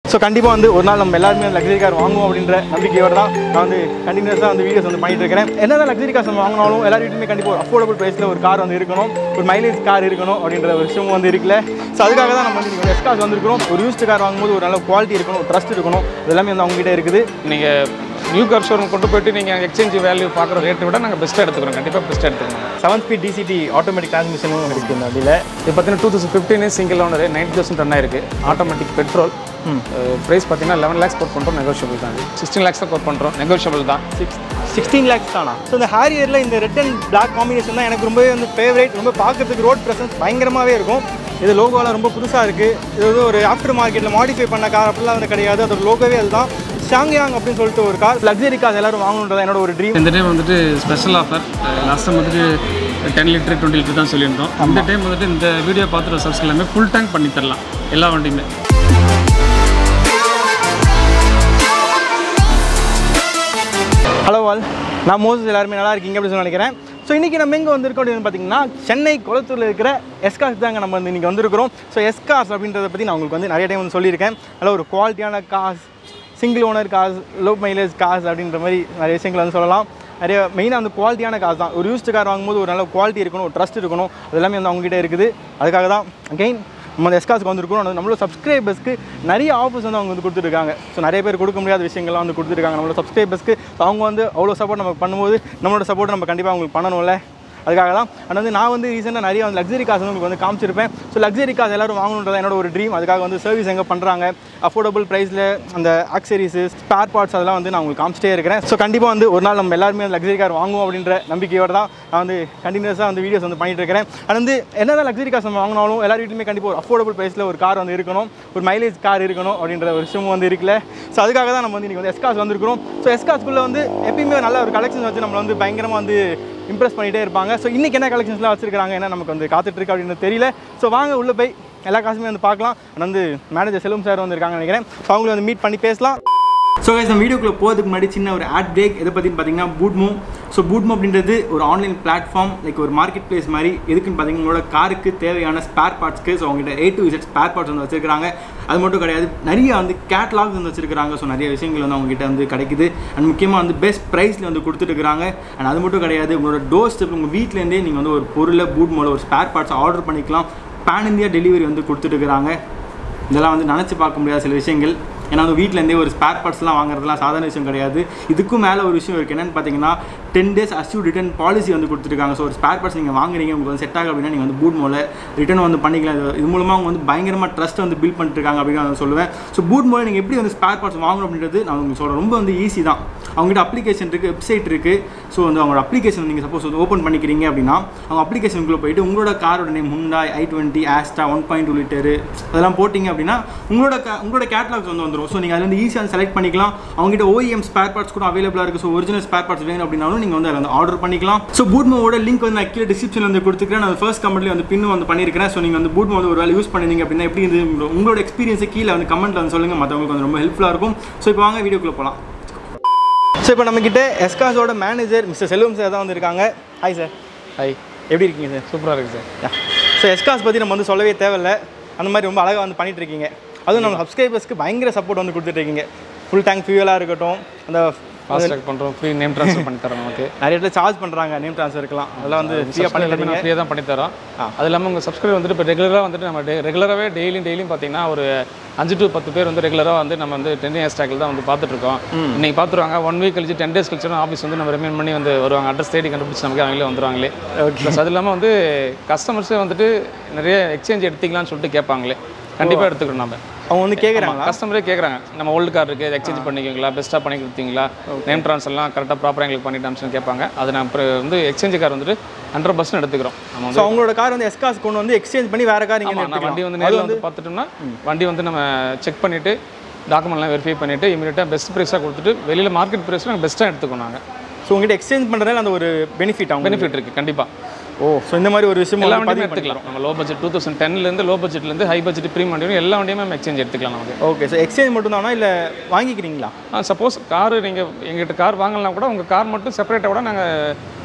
So கண்டிப்பாக வந்து ஒரு நாள் நம்ம எல்லாருமே லக்ஸரி கார் வாங்குவோம் அப்படின்ற நம்பிக்கையோட தான் நான் வந்து கண்டினியூஸாக வந்து வீடியோஸ் வந்து பண்ணிட்டு இருக்கிறேன் என்னதான் லக்ஸரி கார்ஸ் நம்ம வாங்கினாலும் எல்லார் வீட்டுமே கண்டிப்பாக ஒரு அஃபோர்டபுள் ப்ரைஸில் ஒரு கார் வந்து இருக்கணும் ஒரு மைலேஜ் கார் இருக்கணும் அப்படின்ற ஒரு விஷயமும் வந்து இருக்குல்ல ஸோ அதுக்காக தான் நம்ம வந்து நீங்கள் எஸ் கார்ஸ் வந்திருக்கிறோம் ஒரு யூஸ்டு கார் வாங்கும்போது ஒரு நல்ல குவாலிட்டி இருக்கணும் ட்ரஸ்ட் இருக்கணும் இது எல்லாமே வந்து அவங்ககிட்ட இருக்குது நீங்கள் நியூ கார் ஷோரூம் கொண்டு போயிட்டு நீங்கள் எக்ஸ்சேஞ்ச் வேல்யூ பார்க்குற ரேட்டை விட நாங்கள் பெஸ்ட்டாக எடுத்துக்கிறோம் கண்டிப்பாக பெஸ்ட்டாக எடுத்துக்கிறோம் செவன் ஸ்பீட் டிசிடி ஆட்டோமேட்டிக் டிரான்ஸ்மிஷனும் இருக்குது இந்த வண்டியில் இது பார்த்தீங்கன்னா two thousand fifteen single owner ninety thousand run ஆயிருக்கு ஆட்டோமேட்டிக் பெட்ரோல் ப்ரைஸ் பார்த்தீங்கன்னா லெவன் லேக்ஸ் கோட் பண்ணுறோம் நெகோஷியபிள் தான் சிக்ஸ்டீன் லேக்ஸ் தான் கோட் பண்ணுறோம் நெகோஷியபிள் தான் சிக்ஸ் சிக்ஸ்டீன் லேக்ஸ் தானா ஸோ இந்த ஹேரியரில் இந்த ரெட் அண்ட் பிளாக் காம்பினேஷன் தான் எனக்கு ரொம்பவே வந்து ஃபேவரேட் ரொம்ப பார்க்கறதுக்கு ரோட் ப்ரெசன்ஸ் பயங்கரமாகவே இருக்கும் இது லோகோலாம் ரொம்ப புதுசாக இருக்குது இது வந்து ஒரு ஆஃப்டர் மார்க்கெட்டில் மாடிஃபை பண்ண கார் அப்படிலாம் வந்து கிடையாது அதோட லோகோவே அதுதான் ஷாங்யாங் அப்படின்னு சொல்லிட்டு ஒரு கார் லக்ஸரி கார் எல்லாரும் வாங்கணுன்றது என்னோட ஒரு ட்ரீம் இந்த டைம் வந்துட்டு ஸ்பெஷல் ஆஃபர் லாஸ்ட் டைம் வந்துட்டு டென் லிட்டர் டுவெண்ட்டி லிட்டர் தான் சொல்லியிருந்தோம் இந்த டைம் வந்துட்டு இந்த வீடியோ பார்த்துட்டு சப்ஸ்கிரைப் எல்லாமே ஃபுல் டேங்க் பண்ணி தரலாம் எல்லா வண்டியுமே ஹலோ வால் நான் மோசஸ் எல்லாருமே நல்லா இருக்கீங்க அப்படின்னு சொல்லி நினைக்கிறேன் ஸோ இன்றைக்கி நம்ம எங்கே வந்திருக்கோம் அப்படின்னு பார்த்தீங்கன்னா சென்னை குளத்தூரில் இருக்கிற எஸ்கார்ஸ் தாங்க நம்ம வந்து இன்றைக்கி வந்திருக்கிறோம் ஸோ எஸ்கார்ஸ் அப்படின்றத பற்றி நான் உங்களுக்கு வந்து நிறைய டைம் வந்து சொல்லியிருக்கேன் நல்ல ஒரு குவாலிட்டியான cars single owner cars low mileage cars அப்படின்ற மாதிரி நிறைய விஷயங்கள் வந்து சொல்லலாம் நிறைய மெயினாக வந்து குவாலிட்டியான காசு தான் ஒரு யூஸ்டு கார் வாங்கும்போது ஒரு நல்ல குவாலிட்டி இருக்கணும் ஒரு ட்ரஸ்ட் இருக்கணும் அது எல்லாமே வந்து அவங்ககிட்ட இருக்குது அதுக்காக தான் அகெயின் நம்ம அந்த எஸ்காஸ்க்கு வந்திருக்கோம் அது நம்மளோட சப்ஸ்கிரைபர்ஸ்க்கு நிறைய ஆஃபர்ஸ் வந்து அவங்க வந்து கொடுத்துருக்காங்க ஸோ நிறைய பேர் கொடுக்க முடியாத விஷயங்கள்லாம் வந்து கொடுத்துருக்காங்க நம்மளோட சப்ஸ்கிரைபர்ஸ்க்கு அவங்க வந்து அவ்வளோ சப்போர்ட் நமக்கு பண்ணும்போது நம்மளோட சப்போர்ட் நம்ம கண்டிப்பாக அவங்களுக்கு பண்ணணும்ல அதுக்காக தான் அண்ட் வந்து நான் வந்து ரீசெண்டாக நிறைய வந்து லக்ஸரி காசு வந்து உங்களுக்கு வந்து காமிச்சிருப்பேன் ஸோ லக்ஸரி காசு எல்லாரும் வாங்கணுன்றது என்னோட ஒரு ட்ரீம் அதுக்காக வந்து சர்வீஸ் எங்கே பண்ணுறாங்க அஃபோர்டபுள் ப்ரைஸில் அந்த ஆக்சரிஸு ஸ்பேர் பார்ட்ஸ் அதெல்லாம் வந்து நான் உங்களுக்கு காமிச்சிட்டே இருக்கிறேன் ஸோ கண்டிப்பாக வந்து ஒரு நாள் நம்ம எல்லாருமே லக்ஸரி கார் வாங்குவோம் அப்படின்ற நம்பிக்கையோட தான் நான் வந்து கண்டினியூஸாக வந்து வீடியோஸ் வந்து பண்ணிட்டு இருக்கிறேன் அண்ட் வந்து என்னதான் லக்ஸரி காசு நம்ம வாங்கினாலும் எல்லார் வீட்டுமே கண்டிப்பாக ஒரு அஃபோர்டபுள் ப்ரைஸில் ஒரு கார் வந்து இருக்கணும் ஒரு மைலேஜ் கார் இருக்கணும் அப்படின்ற ஒரு விஷயமும் வந்து இருக்குல்ல ஸோ அதுக்காக தான் நம்ம வந்து இன்றைக்கி வந்து எஸ்காஸ் வந்திருக்கிறோம் ஸோ எஸ்காஸ்க்குள்ளே வந்து எப்பயுமே நல்ல ஒரு கலெக்ஷன் வச்சு நம்மளை வந்து பயங்கரமாக வந்து இம்ப்ரெஸ் பண்ணிகிட்டே இருப்பாங்க ஸோ இன்றைக்கி என்ன கலெக்ஷன்ஸ்லாம் வச்சிருக்காங்க என்ன நமக்கு வந்து காத்துட்ருக்கு அப்படின்னு தெரியல ஸோ வாங்க உள்ளே போய் எல்லா காசுமே வந்து பார்க்கலாம் And வந்து மேனேஜர் செல்வம் சார் வந்திருக்காங்கன்னு நினைக்கிறேன் ஸோ அவங்களை வந்து மீட் பண்ணி பேசலாம் ஸோ கைஸ் நம்ம வீடியோக்குள்ளே போகிறதுக்கு முன்னாடி சின்ன ஒரு ஆட் பிரேக் எதை பற்றின்னு பார்த்தீங்கன்னா பூட்மோ ஸோ பூட்மோ அப்படின்றது ஒரு ஆன்லைன் பிளாட்ஃபார்ம் லைக் ஒரு மார்க்கெட் பிளேஸ் மாதிரி எதுக்குன்னு பார்த்தீங்கன்னா உங்களோட காருக்கு தேவையான ஸ்பேர் பார்ட்ஸ்க்கு ஸோ அவங்ககிட்ட A to Z spare parts வந்து வச்சிருக்காங்க அது மட்டும் கிடையாது நிறைய வந்து கேட்லாக்ஸ் வந்து வச்சிருக்காங்க ஸோ நிறைய விஷயங்கள் வந்து அவங்ககிட்ட வந்து கிடைக்குது அண்ட் முக்கியமாக வந்து பெஸ்ட் ப்ரைஸில் வந்து கொடுத்துருக்காங்க அண்ட் அது மட்டும் கிடையாது உங்களோட டோர் ஸ்டெப் உங்கள் வீட்டிலேருந்தே நீங்கள் வந்து ஒரு பொருளை பூட் மோல ஒரு ஸ்பேர் பார்ட்ஸ் ஆர்டர் பண்ணிக்கலாம் பேன் இந்தியா டெலிவரி வந்து கொடுத்துட்டு இதெல்லாம் வந்து நினச்சி பார்க்க முடியாத சில விஷயங்கள் ஏன்னா வந்து வீட்டிலேருந்தே ஒரு ஸ்பேர் பார்ட்ஸ்லாம் வாங்குறதுலாம் சாதாரண விஷயம் கிடையாது இதுக்கும் மேலே ஒரு விஷயம் இருக்குது என்னென்னு பார்த்தீங்கன்னா டென் டேஸ் அஸ்யூ ரிட்டர்ன் பாலிசி வந்து கொடுத்துருக்காங்க ஸோ ஒரு ஸ்பேர் பார்ட்ஸ் நீங்கள் வாங்குறீங்க உங்களுக்கு வந்து செட் ஆகும் அப்படின்னா நீங்கள் வந்து பூட் மோல ரிட்டர்ன் வந்து பண்ணிக்கலாம் இது இது மூலமாக அவங்க வந்து பயங்கரமாக ட்ரஸ்ட் வந்து பில்ட் பண்ணிட்டுருக்காங்க அப்படின்னு நான் சொல்லுவேன் ஸோ பூட் மோல நீங்கள் எப்படி வந்து ஸ்பேர் பார்ட்ஸ் வாங்கணும் அப்படின்றது நான் உங்களுக்கு சொல்கிறேன் ரொம்ப வந்து ஈஸி தான் அவங்ககிட்ட அப்ளிகேஷன் இருக்குது வெப்சைட் இருக்குது ஸோ வந்து அவங்களோட அப்ளிகேஷன் நீங்கள் சப்போஸ் வந்து ஓப்பன் பண்ணிக்கிறீங்க அப்படின்னா அவங்க அப்ளிகேஷனுக்குள்ளே போயிட்டு உங்களோட காரோட name Hyundai i twenty Asta one point two litre அதெல்லாம் போட்டிங்க அப்படின்னா உங்களோட க உங்களோட கேட்லாக்ஸ் வந்து வந்துடும் ஸோ நீங்கள் அதில் வந்து ஈஸியாக செலக்ட் பண்ணிக்கலாம் அவங்ககிட்ட ஓஇஎம் ஸ்பேர் பார்ட்ஸ் கூட அவைலபிளாக இருக்குது ஸோ ஒரிஜினல் ஸ்பேர் பார்ட்ஸ் வேணும் அப்படின்னாலும் நீங்கள் வந்து அதில் வந்து ஆர்டர் பண்ணிக்கலாம் ஸோ பூட்மோட லிங்க் வந்து நான் கீழே டிஸ்கிரிப்ஷனில் வந்து கொடுத்துக்கிறேன் நான் ஃபர்ஸ்ட் கமெண்ட்லேயே வந்து பின்னு வந்து பண்ணியிருக்கிறேன் ஸோ நீங்கள் வந்து பூட்மோ வந்து ஒரு வேலை யூஸ் பண்ணிருந்தீங்க அப்படின்னா எப்படி இது உங்களோட எக்ஸ்பீரியன்ஸை கீழே வந்து கமெண்ட்டில் வந்து சொல்லுங்கள் மற்றவங்களுக்கு வந்து ரொம்ப ஹெல்ப்ஃபுல்லாக இருக்கும் ஸோ இப்போ வாங்க வீடியோக்குள்ளே போகலாம் ஸோ இப்போ நம்மக்கிட்ட எஸ்காஸோட மேனேஜர் மிஸ்டர் செல்வம் சார் தான் வந்திருக்காங்க ஹாய் சார் ஹாய் எப்படி இருக்கீங்க சார் சூப்பராக இருக்குது சார் ஸோ எஸ்காஸ் பற்றி நம்ம வந்து சொல்லவே தேவையில்ல அந்த மாதிரி ரொம்ப அழகாக வந்து பண்ணிட்டு இருக்கீங்க அதுவும் நம்ம சப்ஸ்கிரைபர்ஸ்க்கு பயங்கர சப்போர்ட் வந்து கொடுத்துட்டு இருக்கீங்க ஃபுல் டேங்க் ஃபியூலாக இருக்கட்டும் அந்த ஃபாஸ்ட் ட்ராக் பண்ணுறோம் ஃப்ரீ நேம் ட்ரான்ஸ்ஃபர் பண்ணி தரோம் நமக்கு நிறைய இடத்துல சார்ஜ் பண்ணுறாங்க நேம் ட்ரான்ஸ்ஃபர்க்கலாம் அதெல்லாம் வந்து ஃப்ரீயாக பண்ணி எல்லாமே நான் ஃப்ரீயாக தான் பண்ணி தரோம் அது இல்லாமல் உங்கள் சப்ஸ்கிரைபர் வந்துட்டு இப்போ ரெகுலராக வந்துட்டு நம்ம ரெகுலராகவே டெய்லியும் டெய்லியும் பார்த்தீங்கன்னா ஒரு அஞ்சு டு பத்து பேர் வந்து ரெகுலராக வந்து நம்ம வந்து டென் இயர்ஸ் டேக்கில் தான் வந்து பார்த்துட்டு இருக்கோம் இன்னைக்கு பார்த்துருவாங்க ஒன் வீக் கழிச்சு டென் டேஸ் கழிச்சு ஆஃபீஸ் வந்து நம்ம ரெமெண்ட் பண்ணி வந்து வருவாங்க அட்ரஸ் தேடி கண்டுபிடிச்சு நமக்கு அவங்களே வந்துருவாங்களே ப்ளஸ் அது இல்லாமல் வந்து கஸ்டமர்ஸே வந்துட்டு நிறைய எக்ஸ்சேஞ்ச் எடுத்துக்கலாம்னு சொல்லிட்டு கேட்பாங்களே கண்டிப்பாக எடுத்துக்கணும் நம்ம அவங்க வந்து கேட்குறாங்களா கஸ்டமரே கேட்குறாங்க நம்ம ஓல்டு கார் இருக்குது எக்ஸ்சேஞ்ச் பண்ணிக்கிங்களா பெஸ்ட்டாக பண்ணி கொடுத்தீங்களா நேம் ட்ரான்ஸ்ஃபர்லாம் கரெக்டாக ப்ராப்பராக எங்களுக்கு பண்ணிட்டாம்ஸ்னு கேட்பாங்க அது நான் அப்புறம் வந்து எக்ஸ்சேஞ்ச் கார் வந்துட்டு ஹண்ட்ரட் பர்சன்ட் எடுத்துக்கிறோம் நம்ம வந்து ஸோ அவங்களோட கார் வந்து எஸ்காஸ் கொண்டு வந்து எக்ஸ்சேஞ்ச் பண்ணி வேற கார் ஆமா, நீங்கள் நான் வண்டி வந்து நேரில் வந்து பார்த்துட்டோம்னா வண்டி வந்து நம்ம செக் பண்ணிவிட்டு டாக்குமெண்ட்லாம் வெரிஃபை பண்ணிவிட்டு இமீடியட்டாக பெஸ்ட் ப்ரைஸாக கொடுத்துட்டு வெளியில் மார்க்கெட் ப்ரைஸில் நாங்கள் பெஸ்ட்டாக எடுத்துக்கோம் நாங்கள் ஸோ உங்ககிட்ட எக்ஸ்சேஞ்ச் பண்ணுறதுல அந்த ஒரு பெனிஃபிட் அவங்க பெனிஃபிட் இருக்குது கண்டிப்பாக ஓ ஸோ இந்த மாதிரி ஒரு விஷயம் எல்லா வந்து வண்டியுமே பதிவு எடுத்துக்கலாம் நம்ம லோ பட்ஜெட் டூ தௌசண்ட் டென்லேருந்து லோ பட்ஜெட்லேருந்து ஹை பட்ஜெட் ப்ரீம் வண்டியும் எல்லா வண்டியுமே நம்ம எக்ஸ்சேஞ்ச் எடுத்துக்கலாம் நமக்கு ஓகே ஸோ எக்ஸ்சேஞ்ச் மட்டும் தானா இல்லை வாங்கிக்கிறீங்களா சப்போஸ் கார் நீங்கள் எங்ககிட்ட கார் வாங்கலாம் கூட உங்கள் கார் மட்டும் செப்பரேட்டாக கூட நாங்கள்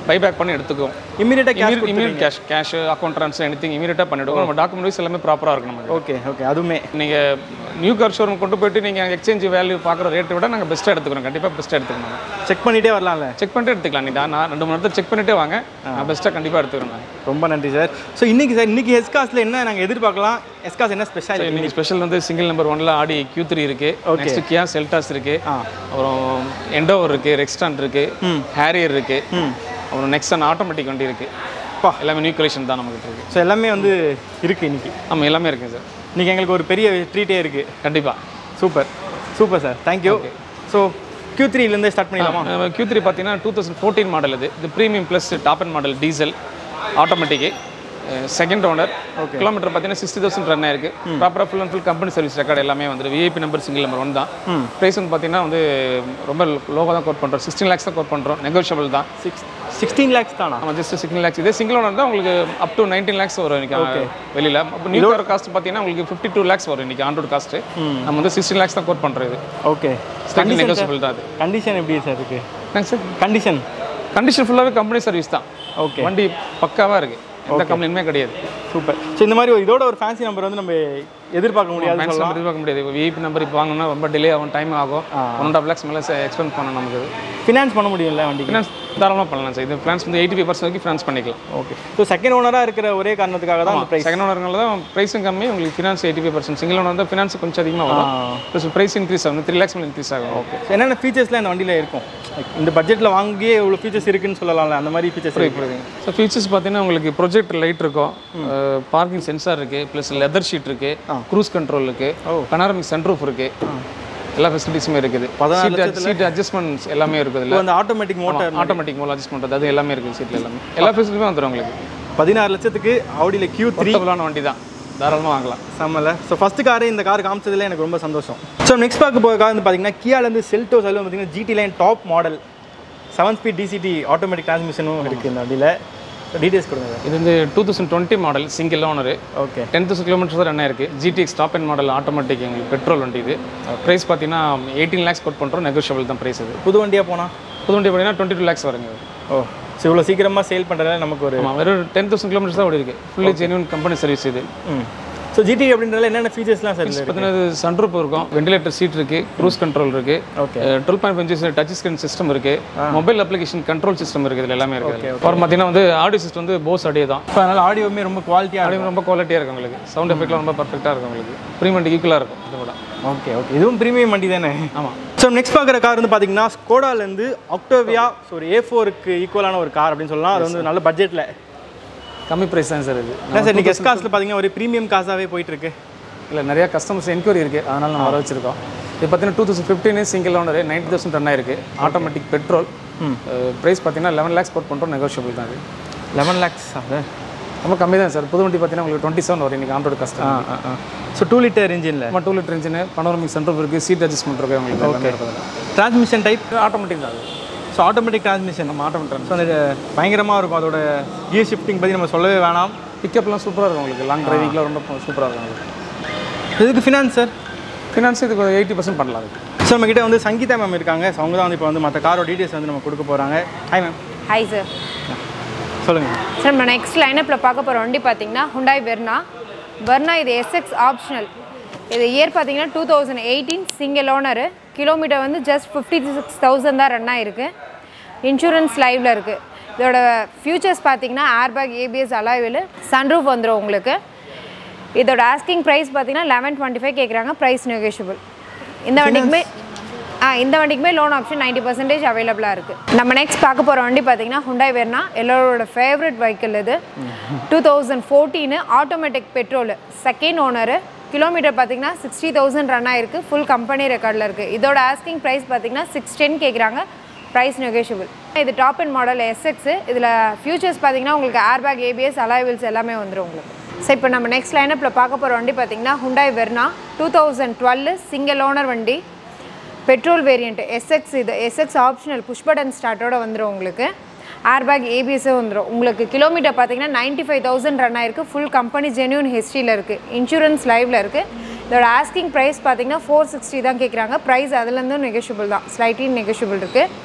பைபேக் பண்ணி எடுத்துக்குவோம் இமீடியட்டாக cash immediate cash cash account transfer anything இமீடியட்டாக பண்ணிவிடுவோம் நம்ம டாக்குமெண்ட் வைஸ் எல்லாமே ப்ராப்பராக இருக்கும் நமக்கு ஓகே ஓகே அதுவுமே நீங்கள் நியூ கார் ஷோரூம் கொண்டு போயிட்டு நீங்கள் எக்ஸ்சேஞ்ச் வேல்யூ பார்க்குற ரேட்டை விட நாங்கள் பெஸ்ட்டாக எடுத்துக்கிறோம் கண்டிப்பாக பெஸ்ட்டாக எடுத்துக்கணும் செக் பண்ணிட்டே வரலாம்ல செக் பண்ணிட்டு எடுத்துக்கலாம் நீ நான் ரெண்டு மணி நேரத்தில் செக் பண்ணிட்டே வாங்க நான் பெஸ்ட்டாக கண்டிப்பாக எடுத்துக்கிறேன் நான் ரொம்ப நன்றி சார் ஸோ இன்னைக்கு சார் இன்னைக்கு எஸ்காஸில் என்ன நாங்கள் எதிர்பார்க்கலாம் எஸ்காஸ் என்ன ஸ்பெஷல் இன்னைக்கு ஸ்பெஷல் வந்து சிங்கிள் நம்பர் ஒன்ல ஆடி Q3 த்ரீ இருக்கு நெக்ஸ்ட் கியா செல்டாஸ் இருக்கு ஆ. அப்புறம் எண்டோவர் இருக்கு ரெக்ஸ்டான் இருக்கு ஹேரியர் இருக்கு அப்புறம் நெக்ஸ்ட் ஆட்டோமேட்டிக் வண்டி இருக்கு பா. எல்லாமே நியூ கலெக்ஷன் தான் நமக்கு இருக்கு ஸோ எல்லாமே வந்து இருக்குது இன்னைக்கு ஆமாம் எல்லாமே இருக்குங்க சார் இன்னைக்கு எங்களுக்கு ஒரு பெரிய ட்ரீட்டே இருக்குது கண்டிப்பாக super super sir thank you so Q த்ரீலேருந்தே ஸ்டார்ட் பண்ணிடலாமா Q3 த்ரீ பார்த்தீங்கன்னா டூ தௌசண்ட் ஃபோர்டீன் மாடல் இது இது premium plus top and model diesel automatic second owner kilometre பார்த்தீங்கன்னா சிக்ஸ்டி தௌசண்ட் ரன் ஆயிருக்கு ப்ராப்பராக full and full company service record எல்லாமே வந்து VIP number single number one தான் ப்ரைஸ் வந்து பார்த்தீங்கன்னா வந்து ரொம்ப லோவாக தான் கோட் பண்ணுறோம் சிக்ஸ்டீன் லேக்ஸ் தான் கோட் பண்ணுறோம் நெகோஷியபிள் தான் சிக்ஸ் சிக்ஸ்டீன் லேக்ஸ் தானா நம்ம ஜஸ்ட் சிக்ஸ்டீன் லேக்ஸ் இதே சிங்கிள் ஓனர் தான் உங்களுக்கு அப் டு நைன்டீன் லேக்ஸ் வரும் இன்னைக்கு வெளியில் அப்போ நியூ கார் காஸ்ட் பார்த்தீங்கன்னா உங்களுக்கு ஃபிஃப்டி டூ லேக்ஸ் வரும் இன்னைக்கு ஆன் ரோட் காஸ்ட் நம்ம வந்து சிக்ஸ்டீன் லேக்ஸ் தான் கோட் பண்ணுறது இது ஓகே ஸ்டார்டிங் நெகோஷியபிள் தான் அது கண்டிஷன் எப்படி சார் இருக்குது தேங்க்ஸ் சார் கண்டிஷன் கண்டிஷன் ஃபுல்லாகவே கம்பெனி சர்வீஸ் தான் ஓகே வண்டி பக்காவாக இருக்குது எந்த கம்ப்ளைண்ட்டுமே கிடையாது சூப்பர் ஸோ இந்த மாதிரி ஒரு இதோட ஒரு ஃபேன்சி நம்பர் வந்து நம்ம எதிர்பார்க்க முடியாது மேக்ஸ் நம்பர் எதிர்பார்க்க முடியாது இப்போ விஐபி நம்பர் இப்போ வாங்கினா ரொம்ப டிலே ஆகும் டைம் ஆகும் ஒன் அண்ட் ஆஃப் லேக்ஸ் மேலே எக்ஸ்பெண்ட் பண்ணணும் நமக்கு இது ஃபினான்ஸ் பண்ண முடியும்ல வண்டிக்கு ஃபினான்ஸ் தாராளமாக பண்ணலாம் சார் இது ஃபினான்ஸ் வந்து எயிட்டி ஃபைவ் பர்சன்ட் வரைக்கும் ஃபினான்ஸ் பண்ணிக்கலாம் ஓகே ஸோ செகண்ட் ஓனராக இருக்கிற ஒரே காரணத்துக்காக தான் அந்த ப்ரைஸ் செகண்ட் ஓனர்னால தான் ப்ரைஸும் கம்மி உங்களுக்கு finance eighty five percent single owner தான் ஃபினான்ஸ் கொஞ்சம் அதிகமாக வரும் ப்ளஸ் ப்ரைஸ் இன்க்ரீஸ் ஆகும் த்ரீ லேக்ஸ் மேலே இன்க்ரீஸ் ஆகும் ஓகே என்னென்ன ஃபீச்சர்ஸ்லாம் இந்த வண்டியில் இருக்கும் Like, இந்த பட்ஜெட்டில் வாங்கியே இவ்வளோ ஃபீச்சர்ஸ் இருக்குன்னு சொல்லலாம்ல அந்த மாதிரி ஃபீச்சர்ஸ் புரியுதுங்க ஸோ ஃபீச்சர்ஸ் பார்த்தீங்கன்னா உங்களுக்கு ப்ரொஜெக்ட் லைட் இருக்கும் பார்க்கிங் சென்சார் இருக்குது ப்ளஸ் லெதர் ஷீட் இருக்குது க்ரூஸ் கண்ட்ரோல் இருக்குது பனாரமிக் சன்ரூஃப் இருக்குது எல்லா ஃபெசிலிட்டிஸுமே இருக்குது சீட் சீட் அட்ஜஸ்ட்மெண்ட்ஸ் எல்லாமே இருக்குது இப்போ அந்த ஆட்டோமேட்டிக் மோட்டர் ஆட்டோமேட்டிக் மோல் அட்ஜஸ்ட் பண்ணுறது அது எல்லாமே இருக்குது சீட்டில் எல்லாமே எல்லா ஃபெசிலிட்டியுமே வந்துடும் உங்களுக்கு பதினாறு லட்சத்துக்கு ஆடியில் கியூ த்ரீ போர்ட்டபுளான வண்டி தான் தாராளமாக வாங்கலாம் செம்மல ஸோ ஃபஸ்ட்டு காரு இந்த கார் காமிச்சதுல எனக்கு ரொம்ப சந்தோஷம் ஸோ நெக்ஸ்ட் பார்க்க போகிற கார் வந்து பார்த்தீங்கன்னா கியாலேருந்து செல்டோஸ் அதில் பார்த்தீங்கன்னா GT line top model seven speed DCT automatic டிரான்ஸ்மிஷனும் இருக்குது இந்த வண்டியில் டீட்டெயில்ஸ் கொடுங்க சார் இது வந்து two thousand twenty model single owner okay ten thousand kilometres தான் ரன் ஆயிருக்கு GTX top and model automatic எங்களுக்கு பெட்ரோல் வண்டி இது ப்ரைஸ் பார்த்தீங்கன்னா எயிட்டீன் லேக்ஸ் கோட் பண்ணுறோம் நெகோஷியபிள் தான் ப்ரைஸ் இது புது வண்டியாக போனால் புது வண்டி பார்த்தீங்கன்னா டுவெண்ட்டி டூ லேக்ஸ் வருங்க ஓ ஸோ இவ்வளோ சீக்கிரமாக சேல் பண்ணுறதுல நமக்கு ஒரு ஆமாம் வெறும் டென் தௌசண்ட் கிலோமீட்டர்ஸ் தான் ஓடி இருக்கு ஃபுல்லி ஜென்யூன் கம்பெனி சர்வீஸ் இது ம் ஸோ ஜிடி அப்படின்றதுல என்னென்ன ஃபீச்சர்ஸ்லாம் சார் பார்த்தீங்கன்னா சன்ரூப் இருக்கும் வெண்டிலேட்டர் சீட் இருக்கு க்ரூஸ் கண்ட்ரோல் இருக்கு Okay. Twelve point five touch screen system இருக்கு மொபைல் அப்ளிகேஷன் கண்ட்ரோல் சிஸ்டம் இருக்கு இதுல எல்லாமே இருக்கு அப்புறம் பார்த்தீங்கன்னா வந்து ஆடியோ சிஸ்டம் வந்து போஸ் ஆடியோ தான் ஸோ அதனால் ஆடியோவுமே ரொம்ப குவாலிட்டியாக ஆடியோ ரொம்ப குவாலிட்டியாக இருக்கும் உங்களுக்கு சவுண்ட் எஃபெக்ட்லாம் ரொம்ப பர்ஃபெக்டாக இருக்கும் உங்களுக்கு ப்ரீமெண்ட் ஈக்குவலாக இருக்கும் இது கூட ஓகே ஓகே இதுவும் ப்ரீமியம் வண்டி தானே ஆமாம் ஸோ நெக்ஸ்ட் பார்க்குற கார் வந்து பார்த்தீங்கன்னா ஸ்கோடாலேருந்து அக்டோவியா ஸோ ஒரு ஏ ஃபோருக்கு ஈக்குவலான ஒரு கார் அப்படின்னு சொல்லலாம் அது வந்து நல்ல பட்ஜெட்டில் கம்மி ப்ரைஸ் தான் சார் இது என்ன சார் நீங்கள் எஸ்காஸில் பார்த்தீங்கன்னா ஒரு ப்ரீமியம் காசாகவே போயிட்டுருக்கு இல்லை நிறைய கஸ்டமர்ஸ் என்கொயரி இருக்குது அதனால் நம்ம வர வச்சிருக்கோம் இது பார்த்தீங்கன்னா two thousand fifteen single owner ninety thousand run ஆயிருக்கு ஆட்டோமேட்டிக் பெட்ரோல் ப்ரைஸ் பார்த்தீங்கன்னா லெவன் லேக்ஸ் போட் பண்ணுறோம் நெகோஷியபிள் தான் இது லெவன் லேக்ஸ் அது ரொம்ப கம்மி தான் சார் புது வண்டி பார்த்தீங்கன்னா உங்களுக்கு டுவெண்ட்டி செவன் வரும் இன்றைக்கி Android custom so two litre இன்ஜினில் நம்ம two litre engine panoramic central இருக்குது சீட் அட்ஜஸ்ட்மெண்ட் இருக்குது உங்களுக்கு எல்லாமே இருக்குது டிரான்ஸ்மிஷன் டைப் ஆட்டோமேட்டிக் தான் அது ஸோ ஆட்டோமேட்டிக் டிரான்ஸ்மிஷன் நம்ம ஆட்டோமேட்டிக் ஸோ அந்த பயங்கரமாக இருக்கும் அதோட கியர் ஷிஃப்டிங் பற்றி நம்ம சொல்லவே வேணாம் பிக்கப்லாம் சூப்பராக இருக்கும் உங்களுக்கு லாங் டிரைவிங்லாம் ரொம்ப சூப்பராக இருக்கும் உங்களுக்கு இதுக்கு ஃபினான்ஸ் சார் ஃபினான்ஸ் இதுக்கு எயிட்டி பர்சன்ட் பண்ணலாம் அதுக்கு ஸோ நம்மக்கிட்ட வந்து சங்கீதா மேம் இருக்காங்க ஸோ அவங்க தான் வந்து இப்போ வந்து மற்ற காரோட டீட்டெயில்ஸ் வந்து நம்ம கொடுக்க போகிறாங்க ஹாய் மேம் ஹாய் சார் சொல்லுங்கள் சார் நம்ம நெக்ஸ்ட் லைனப்பில் பார்க்க போகிற வண்டி பார்த்தீங்கன்னா ஹுண்டாய் வெர்னா வெர்னா இது எஸ்எக்ஸ் ஆப்ஷனல் இது இயர் பார்த்தீங்கன்னா two thousand eighteen single owner kilometre வந்து ஜஸ்ட் ஃபிஃப்டி சிக்ஸ் தௌசண்ட் தான் ரன் ஆயிருக்கு இன்சூரன்ஸ் லைவில் இருக்குது இதோட ஃபியூச்சர்ஸ் பார்த்தீங்கன்னா ஏர்பேக் ஏபிஎஸ் அலாய்வில் சன்ரூஃப் வந்துடும் உங்களுக்கு இதோட ஆஸ்கிங் ப்ரைஸ் பார்த்தீங்கன்னா லெவன் டுவெண்ட்டி ஃபைவ் கேட்குறாங்க ப்ரைஸ் நெகோஷியபிள் இந்த வண்டிக்குமே ஆ இந்த வண்டிக்குமே லோன் ஆப்ஷன் நைன்ட்டி பர்சன்டேஜ் அவைலபிளாக இருக்குது நம்ம நெக்ஸ்ட் பார்க்க போகிற வண்டி பார்த்தீங்கன்னா ஹுண்டாய் வெர்னா எல்லோரோட ஃபேவரட் வெஹிக்கிள் இது two thousand fourteen automatic petrol second owner kilometre பார்த்தீங்கன்னா சிக்ஸ்டி தௌசண்ட் ரன் ஆயிருக்கு ஃபுல் கம்பெனி ரெக்கார்டில் இருக்குது இதோட ஆஸ்கிங் ப்ரைஸ் பார்த்தீங்கன்னா சிக்ஸ் டென் கேட்குறாங்க ப்ரைஸ் நெகோஷியபிள் இது டாப் அண்ட் மாடல் எஸ்எக்ஸு இதில் ஃபியூச்சர்ஸ் பார்த்தீங்கன்னா உங்களுக்கு ஏர்பேக் ஏபிஎஸ் அலாய்வில்ஸ் எல்லாமே வந்துடும் உங்களுக்கு ஸோ இப்போ நம்ம நெக்ஸ்ட் லைனப்பில் பார்க்க போகிற வண்டி பார்த்தீங்கன்னா Hyundai Verna two thousand twelve single owner வண்டி பெட்ரோல் வேரியண்ட் எஸ்எக்ஸ் இது எஸ்எக்ஸ் ஆப்ஷனல் புஷ் பட்டன் ஸ்டார்ட்டோட வந்துடும் உங்களுக்கு ஏர்பேக் ஏபிஎஸ்ஸே வந்துடும் உங்களுக்கு கிலோமீட்டர் பார்த்தீங்கன்னா நைன்ட்டி ஃபைவ் தௌசண்ட் ரன் ஆயிருக்கு ஃபுல் கம்பெனி ஜென்யூன் ஹிஸ்ட்ரியில் இருக்குது இன்சூரன்ஸ் லைவில் இருக்குது இதோட ஆஸ்கிங் ப்ரைஸ் பார்த்தீங்கன்னா ஃபோர் சிக்ஸ்டி தான் கேட்குறாங்க ப்ரைஸ் அதுலேருந்தும் நெகோஷியபிள் தான் ஸ்லைட்லி நெகோஷியபிள் இருக்குது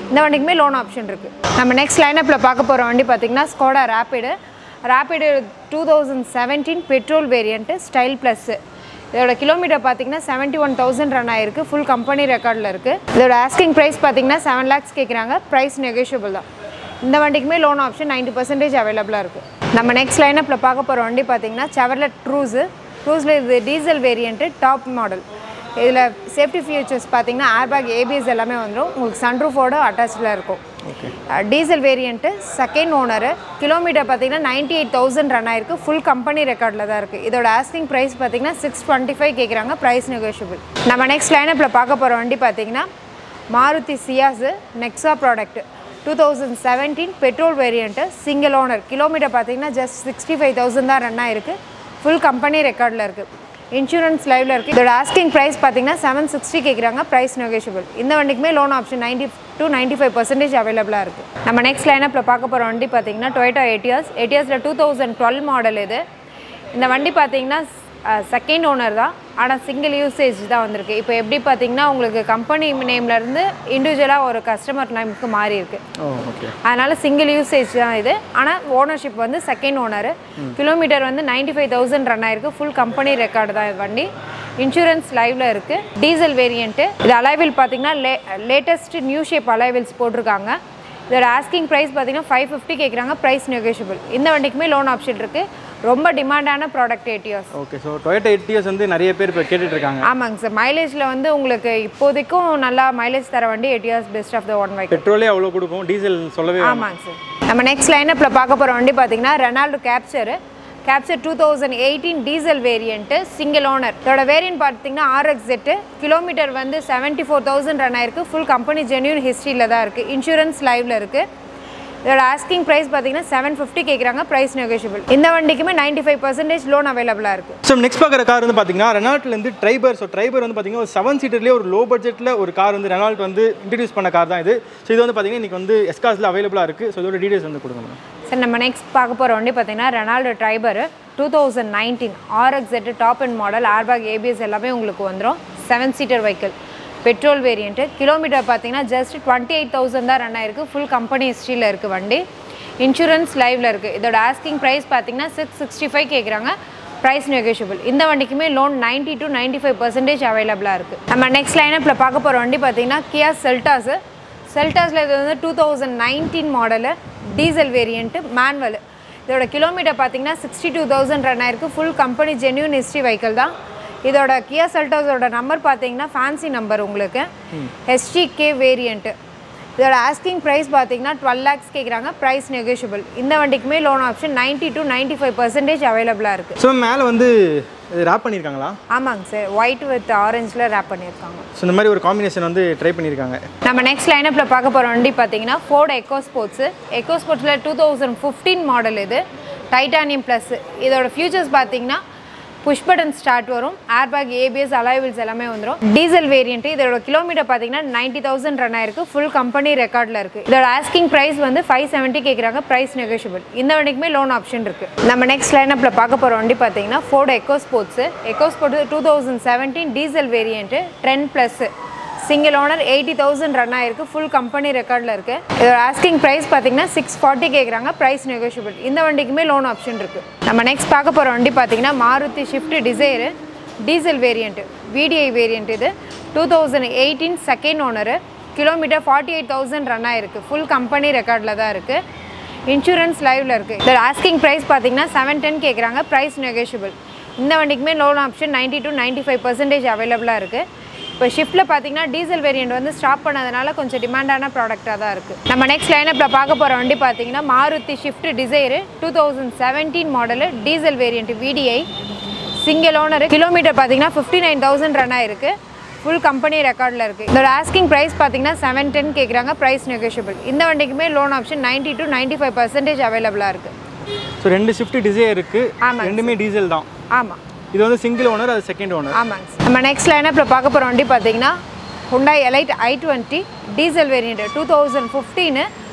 இந்த வண்டிக்குமே லோன் ஆப்ஷன் இருக்குது நம்ம நெக்ஸ்ட் லைனப்பில் பார்க்க போகிற வண்டி பார்த்திங்கன்னா Skoda Rapid Rapid two thousand seventeen petrol variant style plus இதோட கிலோமீட்டர் பார்த்தீங்கன்னா செவன்ட்டி ஒன் தௌசண்ட் ரன் ஆயிருக்கு ஃபுல் கம்பெனி ரெக்கார்டில் இருக்குது இதோட ஆஸ்கிங் ப்ரைஸ் பார்த்தீங்கன்னா செவன் லேக்ஸ் கேட்குறாங்க ப்ரைஸ் நெகோஷியபிள் தான் இந்த வண்டிக்குமே லோன் ஆப்ஷன் 90% பர்சன்டேஜ் அவைலபிளாக இருக்குது நம்ம நெக்ஸ்ட் லைனப்பில் பார்க்க போகிற வண்டி பார்த்தீங்கன்னா செவர்லெட் ட்ரூஸு ட்ரூஸில் இது டீசல் வேரியண்ட்டு டாப் மாடல் இதில் சேஃப்டி ஃபீச்சர்ஸ் பார்த்தீங்கன்னா ஏர்பேக் ஏபிஎஸ் எல்லாமே வந்துடும் உங்களுக்கு சன்ரூஃபோட அட்டாச்சில் இருக்கும் diesel variant second owner kilometre பார்த்தீங்கன்னா நைன்டி எயிட் தௌசண்ட் ரன் ஆயிருக்கு ஃபுல் கம்பெனி ரெக்கார்டில் தான் இருக்குது இதோட ஆஸ்கிங் ப்ரைஸ் பார்த்தீங்கன்னா சிக்ஸ் டுவெண்ட்டி ஃபைவ் கேட்குறாங்க ப்ரைஸ் நெகோஷியபிள் நம்ம நெக்ஸ்ட் லைனப்பில் பார்க்க போகிற வண்டி பார்த்தீங்கன்னா Maruti Ciaz Nexa product two thousand seventeen petrol variant single owner kilometre பார்த்தீங்கன்னா ஜஸ்ட் சிக்ஸ்டி ஃபைவ் தௌசண்ட் தான் ரன் ஆயிருக்கு ஃபுல் கம்பெனி ரெக்கார்டில் இருக்குது இன்சூரன்ஸ் லைவ்ல இருக்குது இதோட ஆஸ்கிங் ப்ரைஸ் பார்த்தீங்கன்னா செவன் சிக்ஸ்டி கேட்குறாங்க ப்ரைஸ் நெகோஷியபிள் இந்த வண்டிக்குமே loan option ninety to ninety five percentage அவைலபிளாக இருக்குது நம்ம நெக்ஸ்ட் லைனப்பில் பார்க்க போகிற வண்டி பார்த்தீங்கன்னா டொயேட்டோ எயிட்டியர்ஸ் எயிட்டியர்ஸில் டூ தௌசண்ட் டுவெல் மாடல் இது இந்த வண்டி பார்த்தீங்கன்னா செகண்ட் ஓனர் தான் ஆனால் சிங்கிள் யூசேஜ் தான் வந்திருக்கு இப்போ எப்படி பார்த்தீங்கன்னா உங்களுக்கு கம்பெனி நேம்லேருந்து இண்டிவிஜுவலாக ஒரு கஸ்டமர் நேமுக்கு மாறி இருக்கு ஓ ஓகே அதனால் சிங்கிள் யூசேஜ் தான் இது ஆனால் ஓனர்ஷிப் வந்து செகண்ட் ஓனர் கிலோமீட்டர் வந்து நைன்டி ஃபைவ் தௌசண்ட் ரன் ஆயிருக்கு ஃபுல் கம்பெனி ரெக்கார்டு தான் இது வண்டி இன்சூரன்ஸ் லைவ்ல இருக்குது டீசல் வேரியண்ட்டு இது அலைவில் பார்த்தீங்கன்னா லே லேட்டஸ்ட் நியூ ஷேப் அலைவில்ஸ் போட்டிருக்காங்க இதோட ஆஸ்கிங் ப்ரைஸ் பார்த்தீங்கன்னா ஃபைவ் ஃபிஃப்டி கேட்குறாங்க ப்ரைஸ் நெகோஷியபிள் இந்த வண்டிக்குமே லோன் ஆப்ஷன் இருக்குது ரொம்ப டிமாண்டான product Etios okay so Toyota Etios வந்து நிறைய பேர் இப்போ கேட்டுட்டு இருக்காங்க ஆமாங்க சார் மைலேஜில் வந்து உங்களுக்கு இப்போதைக்கும் நல்லா மைலேஜ் தர வண்டி eight years best of the one bike பெட்ரோலே அவ்வளோ கொடுக்கும் டீசல் சொல்லவே வேணாம். ஆமாங்க சார் நம்ம நெக்ஸ்ட் லைனப்பில் பார்க்க போகிற வண்டி பார்த்தீங்கன்னா Renault Captur Captur two thousand eighteen diesel variant single owner இதோட வேரியன்ட் பார்த்தீங்கன்னா ஆர்எக்ஸ் செட்டு கிலோமீட்டர் வந்து செவன்ட்டி ஃபோர் தௌசண்ட் ரன் ஆயிருக்கு ஃபுல் கம்பெனி ஜென்யூன் ஹிஸ்ட்ரியில் தான் இருக்குது இன்சூரன்ஸ் லைவ்ல இருக்குது இதோட ஆஸ்கிங் ப்ரைஸ் பார்த்தீங்கன்னா செவன் ஃபிஃப்டி கேட்குறாங்க ப்ரைஸ் நெகோஷியபிள் இந்த வண்டிக்குமே நைன்டி ஃபைவ் பர்சன்டேஜ் லோன் அவைலபிளாக இருக்குது ஸோ நெக்ஸ்ட் பார்க்குற கார் வந்து பார்த்தீங்கன்னா ரெனால்ட்லேருந்து ட்ரைபர் ஸோ ட்ரைபர் வந்து பார்த்தீங்கன்னா ஒரு செவன் சீட்டர்லேயே ஒரு லோ பட்ஜெட்டில் ஒரு கார் வந்து ரெனால்ட் வந்து இன்ட்ரடியூஸ் பண்ண கார் தான் இது ஸோ இது வந்து பார்த்தீங்கன்னா இன்றைக்கி வந்து எஸ்காஸில் அவைலபிளாக இருக்குது ஸோ இதோட டீடைல்ஸ் வந்து கொடுங்க மேடம் சார் நம்ம நெக்ஸ்ட் பார்க்க போகிற வண்டி பார்த்தீங்கன்னா Renault Triber two thousand nineteen RX எட்டு top and model airbag ABS எல்லாமே உங்களுக்கு வந்துடும் seven seater vehicle petrol variant kilometre பார்த்தீங்கன்னா ஜஸ்ட் டுவெண்ட்டி எயிட் தௌசண்ட் தான் ரன் ஆயிருக்கு ஃபுல் கம்பெனி ஹிஸ்ட்ரியில் இருக்குது வண்டி இன்சூரன்ஸ் லைவ்ல இருக்குது இதோட ஆஸ்கிங் ப்ரைஸ் பார்த்தீங்கன்னா சிக்ஸ் சிக்ஸ்டி ஃபைவ் கேட்குறாங்க ப்ரைஸ் நெகோஷியபிள் இந்த வண்டிக்குமே loan ninety to ninety five percentage அவைலபிளாக இருக்குது நம்ம நெக்ஸ்ட் லைனப்பில் பார்க்க போகிற வண்டி பார்த்தீங்கன்னா கியா செல்டாஸு செல்டாஸில் இது வந்து two thousand nineteen model diesel variant manual இதோட கிலோமீட்டர் பார்த்தீங்கன்னா சிக்ஸ்டி டூ தௌசண்ட் ரன் ஆயிருக்கு full company genuine history vehicle தான் இதோட கியா செல்டாஸோட நம்பர் பார்த்தீங்கன்னா ஃபேன்சி நம்பர் உங்களுக்கு ஹெச்டிகே வேரியண்ட்டு இதோட ஆஸ்கிங் ப்ரைஸ் பார்த்தீங்கன்னா டுவெல் லேக்ஸ் கேட்குறாங்க ப்ரைஸ் நெகோஷியபிள் இந்த வண்டிக்குமே loan option ninety to ninety five percentage அவைலபிளாக இருக்குது ஸோ மேலே வந்து ரேப் பண்ணியிருக்காங்களா ஆமாங்க சார் ஒயிட் வித் ஆரஞ்சில் ரேப் பண்ணியிருக்காங்க ஸோ இந்த மாதிரி ஒரு காம்பினேஷன் வந்து ட்ரை பண்ணியிருக்காங்க நம்ம நெக்ஸ்ட் லைனப்பில் பார்க்க போகிற வண்டி பார்த்தீங்கன்னா ஃபோர்டு எக்கோ ஸ்போர்ட்ஸு எக்கோ ஸ்போர்ட்ஸில் டூ தௌசண்ட் ஃபிஃப்டீன் மாடல் இது டைட்டானியம் ப்ளஸ் இதோட ஃபியூச்சர்ஸ் பார்த்தீங்கன்னா புஷ் பட்டன் ஸ்டார்ட் வரும் ஏர்பேக் ஏபிஎஸ் அலைவில்ஸ் எல்லாமே வந்துடும் டீசல் வேரியன்ட் இதோட கிலோமீட்டர் பார்த்தீங்கன்னா நைன்ட்டி தௌசண்ட் ரன் ஆயிருக்கு ஃபுல் கம்பெனி ரெக்கார்டில் இருக்குது இதோட ஆஸ்கிங் ப்ரைஸ் வந்து ஃபைவ் செவன்ட்டி கேட்குறாங்க ப்ரைஸ் நெகோஷியபிள் இந்த வண்டிக்குமே லோன் ஆப்ஷன் இருக்குது நம்ம நெக்ஸ்ட் லைனப்பில் பார்க்க போகிற வண்டி பார்த்தீங்கன்னா Ford Eco Sports Eco Sports two thousand seventeen diesel variant ten plus single owner eighty thousand run ஆயிருக்கு ஃபுல் கம்பெனி ரெக்கார்டில் இருக்குது இதோட ஆஸ்கிங் ப்ரைஸ் பார்த்தீங்கன்னா சிக்ஸ் ஃபார்ட்டி கேட்குறாங்க ப்ரைஸ் நெகோஷியபிள் இந்த வண்டிக்குமே லோன் ஆப்ஷன் இருக்குது நம்ம நெக்ஸ்ட் பார்க்க போகிற வண்டி பார்த்தீங்கன்னா Maruti Swift Dzire diesel variant VDI variant இது two thousand eighteen second owner kilometre forty eight thousand run ஆயிருக்கு ஃபுல் கம்பெனி ரெக்கார்டில் தான் இருக்குது இன்சூரன்ஸ் லைவ்ல இருக்குது இதோட ஆஸ்கிங் ப்ரைஸ் பார்த்தீங்கன்னா செவன் டென் கேட்குறாங்க ப்ரைஸ் நெகோஷியபிள் இந்த வண்டிக்குமே loan option ninety to ninety five percentage அவைலபிளாக இருக்குது இப்போ ஷிஃப்ட்டில் பார்த்தீங்கன்னா டீசல் வேரியண்ட் வந்து ஸ்டாப் பண்ணதுனால கொஞ்சம் டிமாண்டான ப்ராடக்டாக தான் இருக்குது நம்ம நெக்ஸ்ட் லைனப்பில் பார்க்க போகிற வண்டி பார்த்தீங்கன்னா Maruti Swift Dzire two thousand seventeen model diesel variant VDI single owner kilometre பார்த்தீங்கன்னா ஃபிஃப்டி நைன் தௌசண்ட் ரன் ஆயிருக்கு ஃபுல் கம்பெனி ரெக்கார்டில் இருக்குது இதோட ஆஸ்கிங் ப்ரைஸ் பார்த்தீங்கன்னா செவன் டென் கேட்குறாங்க ப்ரைஸ் நெகோஷியபிள் இந்த வண்டிக்குமே loan option ninety to ninety five percentage அவைலபிளாக இருக்குது ஸோ ரெண்டு ஷிஃப்ட் டிசைர் இருக்குது ஆமாங்க ரெண்டுமே டீசல் தான் ஆமாம் இது வந்து சிங்கிள் ஓனர் அது செகண்ட் ஓனர் ஆமாங்க சார். நம்ம நெக்ஸ்ட் லைனப்பில் பார்க்க போகிற வண்டி பார்த்தீங்கன்னா Hyundai Elite i twenty diesel variant two thousand fifteen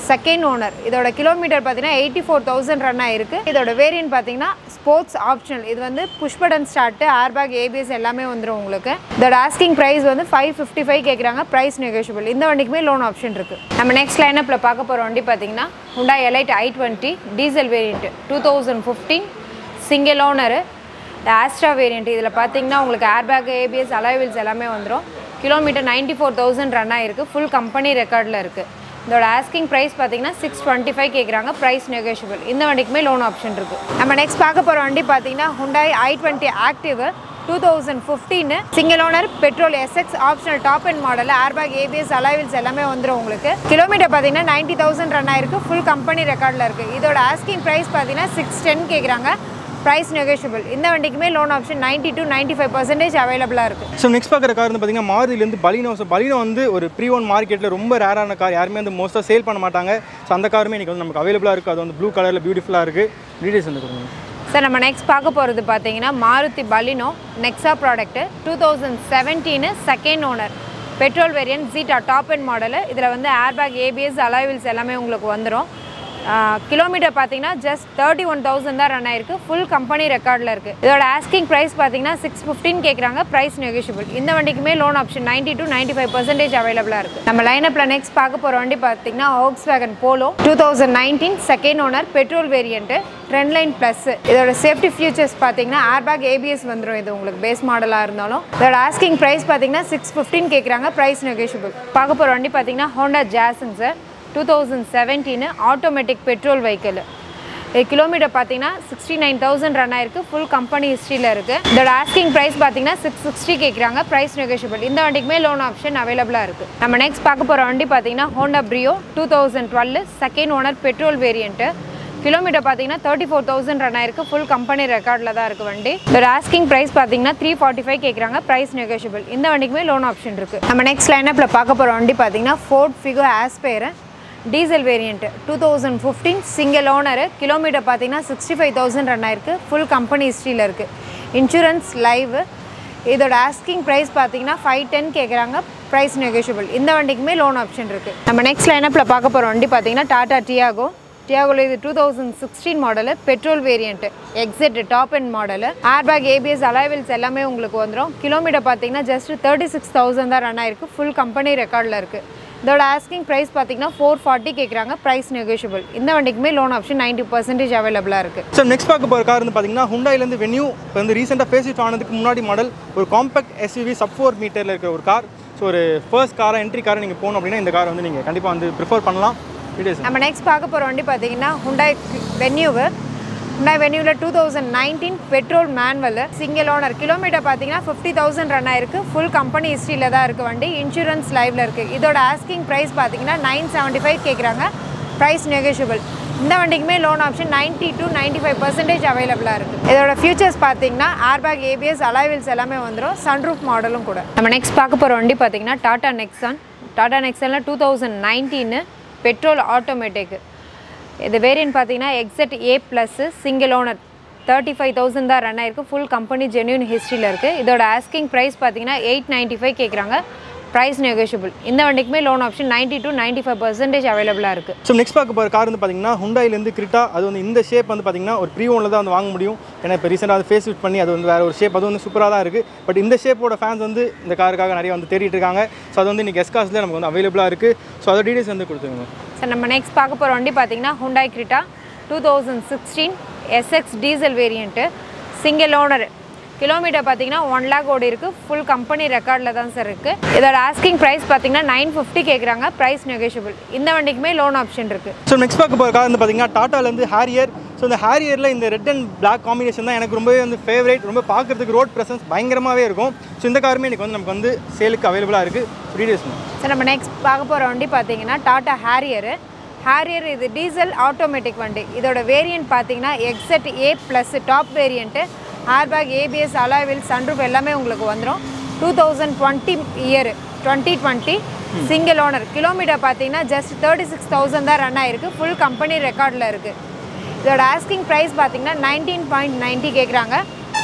second owner இதோட கிலோமீட்டர் பார்த்தீங்கன்னா எயிட்டி ஃபோர் தௌசண்ட் ரன் ஆயிருக்கு இதோட வேரியன்ட் பார்த்தீங்கன்னா ஸ்போர்ட்ஸ் ஆப்ஷனல் இது வந்து push button start airbag ABS எல்லாமே வந்துடும் உங்களுக்கு இதோட ஆஸ்கிங் ப்ரைஸ் வந்து ஃபைவ் ஃபிஃப்டி ஃபைவ் கேட்குறாங்க ப்ரைஸ் நெகோஷியபிள் இந்த வண்டிக்குமே லோன் ஆப்ஷன் இருக்குது நம்ம நெக்ஸ்ட் லைனப்பில் பார்க்க போகிற வண்டி பார்த்தீங்கன்னா Hyundai Elite i twenty diesel variant two thousand fifteen single owner Asta variant இதில் பார்த்தீங்கன்னா உங்களுக்கு ஏர்பேக் ஏபிஎஸ் அலைவில்ஸ் எல்லாமே வந்துடும் kilometre ninety four thousand run ஆயிருக்கு ஃபுல் கம்பெனி ரெக்கார்டில் இருக்குது இதோட ஆஸ்கிங் ப்ரைஸ் பார்த்தீங்கன்னா சிக்ஸ் டுவெண்ட்டி ஃபைவ் கேட்குறாங்க ப்ரைஸ் நெகோஷியபிள் இந்த வண்டிக்குமே லோன் ஆப்ஷன் இருக்குது நம்ம நெக்ஸ்ட் பார்க்க போகிற வண்டி பார்த்தீங்கன்னா Hyundai i twenty Active two thousand fifteen single owner petrol SX optional top and model airbag ABS alloy wheels எல்லாமே வந்துடும் உங்களுக்கு கிலோமீட்டர் பார்த்தீங்கன்னா நைன்ட்டி தௌசண்ட் ரன் ஆயிருக்கு ஃபுல் கம்பெனி ரெக்கார்டில் இருக்குது இதோட ஆஸ்கிங் ப்ரைஸ் பார்த்தீங்கன்னா சிக்ஸ் டென் கேட்குறாங்க ப்ரைஸ் நெகோஷியபிள் இந்த வண்டிக்குமே loan option ninety to ninety five percentage அவைலபிளாக இருக்குது ஸோ நெக்ஸ்ட் பார்க்குற கார் வந்து பார்த்தீங்கன்னா மாருதிலேருந்து பலினோ ஸோ பலினோ வந்து ஒரு ப்ரீ ஒன் மார்க்கெட்டில் ரொம்ப ரேரான கார் யாருமே வந்து மோஸ்ட்டாக சேல் பண்ண மாட்டாங்க ஸோ அந்த காருமே இன்றைக்கி வந்து நமக்கு அவைலபிளாக இருக்குது அது வந்து ப்ளூ கலரில் பியூட்டிஃபுல்லாக இருக்குது டீடைல்ஸ் வந்து கொடுங்க சார் நம்ம நெக்ஸ்ட் பார்க்க போகிறது பார்த்தீங்கன்னா Maruti Baleno Nexa product two thousand seventeen second owner petrol variant Zeta top end model இதில் வந்து ஏர்பேக் ஏபிஎஸ் அலாய்வில்ஸ் எல்லாமே உங்களுக்கு வந்துடும் கிலோமீட்டர் பார்த்தீங்கன்னா ஜஸ்ட் தேர்ட்டி ஒன் தௌசண்ட் தான் ரன் ஆயிருக்கு ஃபுல் கம்பெனி ரெக்கார்டில் இருக்குது இதோட ஆஸ்கிங் ப்ரைஸ் பார்த்தீங்கன்னா சிக்ஸ் ஃபிஃப்டின் கேட்குறாங்க ப்ரைஸ் நெகோஷியபிள் இந்த வண்டிக்குமே loan option ninety to ninety five percentage அவைலபிளாக இருக்குது நம்ம லைனப்பில் நெக்ஸ்ட் பார்க்க போகிற வண்டி பார்த்தீங்கன்னா Volkswagen Polo two thousand nineteen second owner petrol variant Trendline plus இதோட சேஃப்டி ஃபியூச்சர்ஸ் பார்த்தீங்கன்னா ஏர்பேக் ஏபிஎஸ் வந்துடும் இது உங்களுக்கு பேஸ் மாடலாக இருந்தாலும் இதோட ஆஸ்கிங் ப்ரைஸ் பார்த்தீங்கன்னா சிக்ஸ் ஃபிஃப்டின் கேட்குறாங்க ப்ரைஸ் நெகோஷியபிள் பார்க்க போகிற வண்டி பார்த்தீங்கன்னா ஹோண்டா ஜாஸுங்க sir two thousand seventeen automatic petrol vehicle இது கிலோமீட்டர் பார்த்தீங்கன்னா சிக்ஸ்டி நைன் தௌசண்ட் ரன் ஆயிருக்கு ஃபுல் கம்பெனி ஹிஸ்ட்ரியில் இருக்குது இதோட ஆஸ்கிங் ப்ரைஸ் பார்த்தீங்கன்னா சிக்ஸ் சிக்ஸ்டி கேட்குறாங்க ப்ரைஸ் நெகோஷியபிள் இந்த வண்டிக்குமே லோன் ஆப்ஷன் அவைலபிளாக இருக்குது நம்ம நெக்ஸ்ட் பார்க்க போகிற வண்டி பார்த்தீங்கன்னா Honda Brio two thousand twelve second owner petrol variant kilometre பார்த்தீங்கன்னா தேர்ட்டி ஃபோர் தௌசண்ட் ரன் ஆயிருக்கு ஃபுல் கம்பெனி ரெக்கார்டில் தான் இருக்குது வண்டி இதோட ஆஸ்கிங் ப்ரைஸ் பார்த்தீங்கன்னா த்ரீ ஃபார்ட்டி ஃபைவ் கேட்குறாங்க ப்ரைஸ் நெகோஷியபிள் இந்த வண்டிக்குமே லோன் ஆப்ஷன் இருக்குது நம்ம நெக்ஸ்ட் லைனப்பில் பார்க்க போகிற வண்டி பார்த்தீங்கன்னா Ford Figo Aspire diesel variant two thousand fifteen single owner kilometre பார்த்தீங்கன்னா சிக்ஸ்டி ஃபைவ் தௌசண்ட் ரன் ஆயிருக்கு ஃபுல் கம்பெனி ஹிஸ்ட்ரியில் இருக்குது இன்சூரன்ஸ் லைவ் இதோட ஆஸ்கிங் ப்ரைஸ் பார்த்தீங்கன்னா ஃபைவ் டென் கேட்குறாங்க ப்ரைஸ் நெகோஷியபிள் இந்த வண்டிக்குமே லோன் ஆப்ஷன் இருக்குது நம்ம நெக்ஸ்ட் லைனப்பில் பார்க்க போகிற வண்டி பார்த்தீங்கன்னா டாடா டியாகோ டியாகோவில் இது two thousand sixteen model petrol variant XZ top end model airbag ABS alloy wheels எல்லாமே உங்களுக்கு வந்துடும் கிலோமீட்டர் பார்த்தீங்கன்னா ஜஸ்ட் தேர்ட்டி சிக்ஸ் தௌசண்ட் தான் ரன் ஆயிருக்கு ஃபுல் கம்பெனி ரெக்கார்டில் இருக்குது இதோட ஆஸ்கிங் ப்ரைஸ் பார்த்தீங்கன்னா ஃபோர் ஃபார்ட்டி கேட்குறாங்க ப்ரைஸ் நெகோஷியபிள் இந்த வண்டிக்குமே லோன் ஆப்ஷன் நைன்ட்டி பர்சன்டேஜ் அவைலபிளாக இருக்குது ஸோ நெக்ஸ்ட் பார்க்க போகிற கார் வந்து பார்த்தீங்கன்னா ஹுண்டாயிலேருந்து வென்யூ இப்போ வந்து ரீசெண்டாக ஃபேஸ் இட் ஆனதுக்கு முன்னாடி மாடல் ஒரு காம்பேக்ட் எஸ்யூவி சப் ஃபோர் மீட்டரில் இருக்கிற ஒரு கார் ஸோ ஒரு ஃபர்ஸ்ட் காராக என்ட்ரி காரை நீங்கள் போகணும் அப்படின்னா இந்த காரை வந்து நீங்கள் கண்டிப்பாக வந்து ப்ரிஃபர் பண்ணலாம் டீடைல்ஸ் நம்ம நெக்ஸ்ட் பார்க்க போகிற வண்டி பார்த்தீங்கன்னா ஹுண்டாய் வென்யூவு ஹுண்டாய் வென்யூவில் two thousand nineteen petrol manual single owner kilometre பார்த்தீங்கன்னா ஃபிஃப்டி தௌசண்ட் ரன் ஆயிருக்கு ஃபுல் கம்பெனி ஹிஸ்ட்ரியில் தான் இருக்குது வண்டி இன்சூரன்ஸ் லைவில் இருக்குது இதோட ஆஸ்கிங் ப்ரைஸ் பார்த்தீங்கன்னா நைன் செவன்ட்டி ஃபைவ் கேட்குறாங்க ப்ரைஸ் நெகோஷியபிள் இந்த வண்டிக்குமே loan option ninety to ninety five percentage அவைலபிளாக இருக்குது இதோட ஃபியூச்சர்ஸ் பார்த்தீங்கன்னா ஏர்பேக் ஏபிஎஸ் அலைவில்ஸ் எல்லாமே வந்துடும் சன்ரூஃப் மாடலும் கூட நம்ம நெக்ஸ்ட் பார்க்க போகிற வண்டி பார்த்தீங்கன்னா டாடா நெக்ஸான் டாடா நெக்ஸானில் two thousand nineteen petrol automatic இது வேரியன்ட் பார்த்தீங்கன்னா XZ A plus single owner thirty five thousand தான் ரன் ஆயிருக்கு ஃபுல் கம்பெனி ஜென்யூன் ஹிஸ்ட்ரியில் இருக்குது இதோட ஆஸ்கிங் ப்ரைஸ் பார்த்தீங்கன்னா எயிட் நைன்ட்டி ஃபைவ் கேட்குறாங்க ப்ரைஸ் நெகோஷியபிள் இந்த வண்டிக்குமே loan option ninety to ninety five percentage அவைலபிளாக இருக்குது ஸோ நெக்ஸ்ட் பார்க்க போகிற கார் வந்து பார்த்தீங்கன்னா ஹுண்டாயிலேருந்து கிரிட்டா அது வந்து இந்த ஷேப் வந்து பார்த்தீங்கன்னா ஒரு ப்ரீ ஓனில் தான் வந்து வாங்க முடியும் ஏன்னா இப்போ ரீசெண்டாக அது ஃபேஸ் யூட் பண்ணி அது வந்து வேறு ஒரு ஷேப் அது வந்து சூப்பராக தான் இருக்குது பட் இந்த ஷேப்போட ஃபேன்ஸ் வந்து இந்த காருக்காக நிறைய வந்து தேடிட்டு இருக்காங்க ஸோ அது வந்து இன்றைக்கி எஸ்காஸில் நமக்கு வந்து அவைலபிளாக இருக்குது ஸோ அதோட டீடைல்ஸ் வந்து கொடுத்துருங்க சார் நம்ம நெக்ஸ்ட் பார்க்க போகிற வண்டி பார்த்தீங்கன்னா Hyundai Creta two thousand sixteen SX diesel variant single owner kilometre பார்த்தீங்கன்னா ஒன் லேக் ஓடி இருக்குது ஃபுல் கம்பெனி ரெக்கார்டில் தான் சார் இருக்குது இதோட ஆஸ்கிங் ப்ரைஸ் பார்த்தீங்கன்னா நைன் ஃபிஃப்டி கேட்குறாங்க ப்ரைஸ் நெகோஷியபிள் இந்த வண்டிக்குமே லோன் ஆப்ஷன் இருக்குது ஸோ நெக்ஸ்ட் பார்க்க போகிற கார் வந்து பார்த்தீங்கன்னா டாட்டாலேருந்து ஹேரியர் ஸோ இந்த ஹேரியரில் இந்த ரெட் அண்ட் பிளாக் காம்பினேஷன் தான் எனக்கு ரொம்பவே வந்து ஃபேவரேட் ரொம்ப பார்க்குறதுக்கு ரோட் ப்ரெசன்ஸ் பயங்கரமாகவே இருக்கும் ஸோ இந்த காருமே எனக்கு வந்து நமக்கு வந்து சேலுக்கு அவைலபிளாக இருக்குது டீடைல்ஸ் சார் நம்ம நெக்ஸ்ட் பார்க்க போகிற வண்டி பார்த்தீங்கன்னா டாட்டா ஹேரியரு ஹேரியர் இது டீசல் ஆட்டோமேட்டிக் வண்டி இதோட வேரியன்ட் பார்த்தீங்கன்னா XZ A plus top variant airbag ABS alloy wheel sunroof எல்லாமே உங்களுக்கு வந்துடும் two thousand twenty year twenty twenty single owner kilometre பார்த்தீங்கன்னா ஜஸ்ட் தேர்ட்டி சிக்ஸ் தௌசண்ட் தான் ரன் ஆயிருக்கு ஃபுல் கம்பெனி ரெக்கார்டில் இருக்குது இதோட ஆஸ்கிங் ப்ரைஸ் பார்த்தீங்கன்னா நைன்டீன் பாயிண்ட் நைன்ட்டி கேட்குறாங்க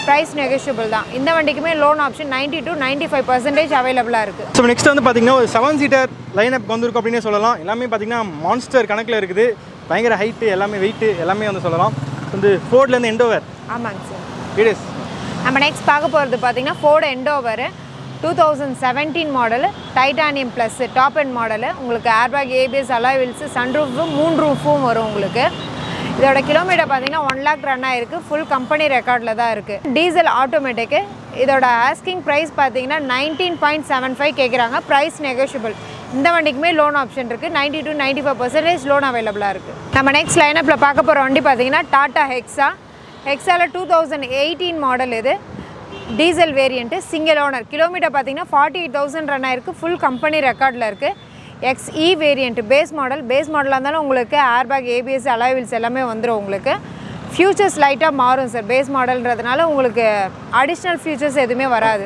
ப்ரைஸ் நெகோஷியபிள் தான் இந்த வண்டிக்குமே loan option 90 to 95% five percentage அவைலபிளாக இருக்குது ஸோ நெக்ஸ்ட் வந்து பார்த்தீங்கன்னா ஒரு செவன் சீட்டர் லைன் அப் வந்திருக்கும் அப்படின்னே சொல்லலாம் எல்லாமே பார்த்தீங்கன்னா மான்ஸ்டர் கணக்கில் இருக்குது பயங்கர ஹைட்டு எல்லாமே வெயிட்டு எல்லாமே வந்து சொல்லலாம் வந்து ஃபோர்ட்லேருந்து எண்டோவர் ஆமாங்க சார் இட் நம்ம நெக்ஸ்ட் பார்க்க போகிறது பார்த்தீங்கன்னா Ford Endeavour two thousand seventeen model Titanium plus top end model உங்களுக்கு ஏர்பேக் ஏபிஎஸ் அலாய் வீல்ஸு சன்ரூஃபும் மூணு ரூஃபும் வரும் உங்களுக்கு இதோட கிலோமீட்டர் பார்த்தீங்கன்னா ஒன் லேக் ரன் ஆயிருக்கு ஃபுல் கம்பெனி ரெக்கார்டில் தான் இருக்குது டீசல் ஆட்டோமேட்டிக்கு இதோட ஆஸ்கிங் ப்ரைஸ் பார்த்தீங்கன்னா நைன்டீன் பாயிண்ட் செவன் ஃபைவ் கேட்குறாங்க ப்ரைஸ் நெகோஷியபிள் இந்த வண்டிக்குமே லோன் ஆப்ஷன் இருக்குது ninety to ninety five percentage loan அவைலபிளாக இருக்குது நம்ம நெக்ஸ்ட் லைனப்பில் பார்க்க போகிற வண்டி பார்த்தீங்கன்னா டாட்டா ஹெக்ஸா ஹெக்ஸாவில் டூ தௌசண்ட் எயிட்டீன் மாடல் இது diesel variant single owner kilometre பார்த்தீங்கன்னா ஃபார்ட்டி எயிட் தௌசண்ட் ரன் ஆயிருக்கு ஃபுல் கம்பெனி ரெக்கார்டில் இருக்குது XE variant base model base மாடலாக இருந்தாலும் உங்களுக்கு ஏர்பேக் ஏபிஎஸ் அலாய்வில்ஸ் எல்லாமே வந்துடும் உங்களுக்கு ஃபியூச்சர்ஸ் லைட்டாக மாறும் சார் பேஸ் மாடல்ன்றதுனால உங்களுக்கு அடிஷ்னல் ஃபியூச்சர்ஸ் எதுவுமே வராது